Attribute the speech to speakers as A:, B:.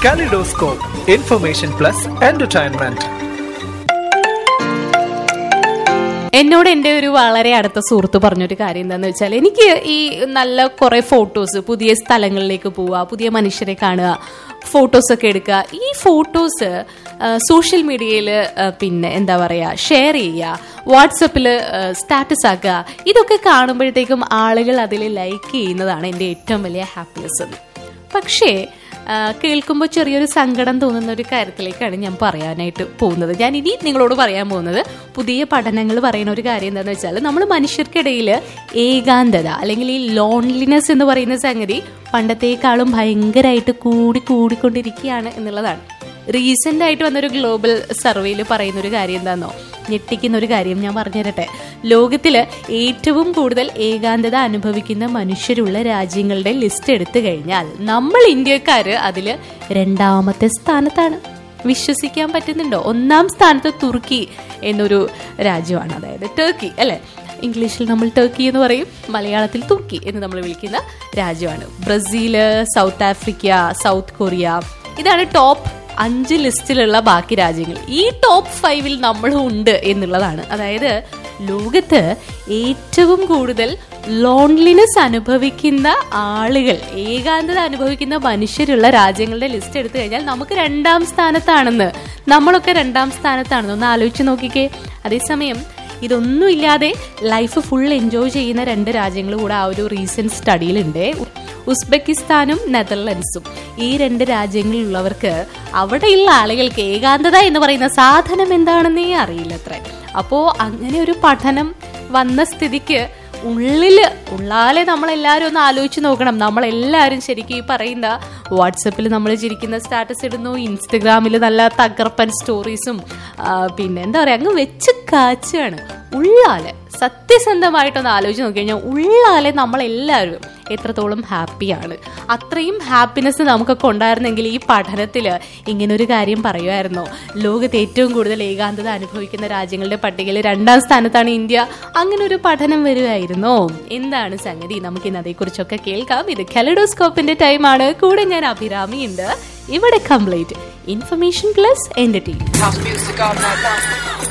A: Kaleidoscope, information plus entertainment.
B: എന്നോട് എൻ്റെ ഒരു വളരെ അടുത്ത സുഹൃത്ത് പറഞ്ഞൊരു കാര്യം എന്താണെന്ന് വെച്ചാൽ എനിക്ക് ഈ നല്ല കുറേ ഫോട്ടോസ് പുതിയ സ്ഥലങ്ങളിലേക്ക് പോവുക പുതിയ മനുഷ്യരെ കാണുക ഫോട്ടോസ് ഒക്കെ എടുക്കുക ഈ ഫോട്ടോസ് സോഷ്യൽ മീഡിയയിൽ പിന്നെ എന്താ പറയുക ഷെയർ ചെയ്യുക വാട്സപ്പിൽ സ്റ്റാറ്റസ് ആക്കുക ഇതൊക്കെ കാണുമ്പോഴത്തേക്കും ആളുകൾ അതിൽ ലൈക്ക് ചെയ്യുന്നതാണ് എൻ്റെ ഏറ്റവും വലിയ ഹാപ്പിനെസ് പക്ഷേ കേൾക്കുമ്പോൾ ചെറിയൊരു സങ്കടം തോന്നുന്ന ഒരു കാര്യത്തിലേക്കാണ് ഞാൻ പറയാനായിട്ട് പോകുന്നത് ഞാൻ ഇനി നിങ്ങളോട് പറയാൻ പോകുന്നത് പുതിയ പഠനങ്ങൾ പറയുന്ന ഒരു കാര്യം എന്താണെന്ന് വെച്ചാൽ നമ്മൾ മനുഷ്യർക്കിടയിൽ ഏകാന്തത അല്ലെങ്കിൽ ഈ ലോൺലിനെസ് എന്ന് പറയുന്ന സംഗതി പണ്ടത്തേക്കാളും ഭയങ്കരമായിട്ട് കൂടി കൂടിക്കൊണ്ടിരിക്കുകയാണ് എന്നുള്ളതാണ് റീസെന്റ് ആയിട്ട് വന്നൊരു ഗ്ലോബൽ സർവേയിൽ പറയുന്ന ഒരു കാര്യം എന്താണെന്നോ ഞെട്ടിക്കുന്ന ഒരു കാര്യം ഞാൻ പറഞ്ഞു തരട്ടെ ലോകത്തില് ഏറ്റവും കൂടുതൽ ഏകാന്തത അനുഭവിക്കുന്ന മനുഷ്യരുള്ള രാജ്യങ്ങളുടെ ലിസ്റ്റ് എടുത്തു കഴിഞ്ഞാൽ നമ്മൾ ഇന്ത്യക്കാര് അതില് രണ്ടാമത്തെ സ്ഥാനത്താണ് വിശ്വസിക്കാൻ പറ്റുന്നുണ്ടോ ഒന്നാം സ്ഥാനത്ത് തുർക്കി എന്നൊരു രാജ്യമാണ് അതായത് ടർക്കി അല്ലെ ഇംഗ്ലീഷിൽ നമ്മൾ ടർക്കി എന്ന് പറയും മലയാളത്തിൽ തുർക്കി എന്ന് നമ്മൾ വിളിക്കുന്ന രാജ്യമാണ് Brazil South Africa South Korea ഇതാണ് ടോപ്പ് അഞ്ച് ലിസ്റ്റിലുള്ള ബാക്കി രാജ്യങ്ങൾ ഈ ടോപ്പ് ഫൈവിൽ നമ്മളും ഉണ്ട് എന്നുള്ളതാണ് അതായത് ലോകത്ത് ഏറ്റവും കൂടുതൽ ലോൺലിനെസ് അനുഭവിക്കുന്ന ആളുകൾ ഏകാന്തത അനുഭവിക്കുന്ന മനുഷ്യരുള്ള രാജ്യങ്ങളുടെ ലിസ്റ്റ് എടുത്തു കഴിഞ്ഞാൽ നമുക്ക് രണ്ടാം സ്ഥാനത്താണെന്ന് നമ്മളൊക്കെ രണ്ടാം സ്ഥാനത്താണെന്ന് ഒന്ന് ആലോചിച്ച് നോക്കിക്കേ അതേസമയം ഇതൊന്നും ഇല്ലാതെ ലൈഫ് ഫുൾ എൻജോയ് ചെയ്യുന്ന രണ്ട് രാജ്യങ്ങൾ കൂടെ ആ ഒരു റീസെന്റ് സ്റ്റഡിയിലുണ്ട് ഉസ്ബെക്കിസ്ഥാനും നെതർലൻഡ്സും ഈ രണ്ട് രാജ്യങ്ങളിലുള്ളവർക്ക് അവിടെയുള്ള ആളുകൾക്ക് ഏകാന്തത എന്ന് പറയുന്ന സാധനം എന്താണെന്നേ അറിയില്ല അത്ര അപ്പോ അങ്ങനെ ഒരു പഠനം വന്ന സ്ഥിതിക്ക് ഉള്ളില് ഉള്ളാലെ നമ്മളെല്ലാവരും ഒന്ന് ആലോചിച്ച് നോക്കണം നമ്മളെല്ലാവരും ശരിക്കും ഈ പറയുന്ന വാട്സപ്പിൽ നമ്മൾ ചിരിക്കുന്ന സ്റ്റാറ്റസ് ഇടുന്നു ഇൻസ്റ്റഗ്രാമിൽ നല്ല തകർപ്പൻ സ്റ്റോറീസും പിന്നെ എന്താ പറയുക അങ്ങ് വെച്ച് കാച്ചാണ് ഉള്ളാലെ സത്യസന്ധമായിട്ടൊന്ന് ആലോചിച്ച് നോക്കിക്കഴിഞ്ഞാൽ ഉള്ളാലെ നമ്മളെല്ലാവരും എത്രത്തോളം ഹാപ്പിയാണ് അത്രയും ഹാപ്പിനെസ് നമുക്കൊക്കെ ഉണ്ടായിരുന്നെങ്കിൽ ഈ പഠനത്തിൽ ഇങ്ങനൊരു കാര്യം പറയുമായിരുന്നോ ലോകത്ത് ഏറ്റവും കൂടുതൽ ഏകാന്തത അനുഭവിക്കുന്ന രാജ്യങ്ങളുടെ പട്ടികയിൽ രണ്ടാം സ്ഥാനത്താണ് ഇന്ത്യ അങ്ങനെ ഒരു പഠനം വരുമായിരുന്നോ എന്താണ് സംഗതി നമുക്ക് ഇന്ന് അതേക്കുറിച്ചൊക്കെ കേൾക്കാം ഇത് കലഡോസ്കോപ്പിന്റെ ടൈമാണ് കൂടെ ഞാൻ അഭിരാമി ഉണ്ട് ഇവിടെ കംപ്ലീറ്റ് ഇൻഫർമേഷൻ പ്ലസ് എന്റർടൈൻമെന്റ്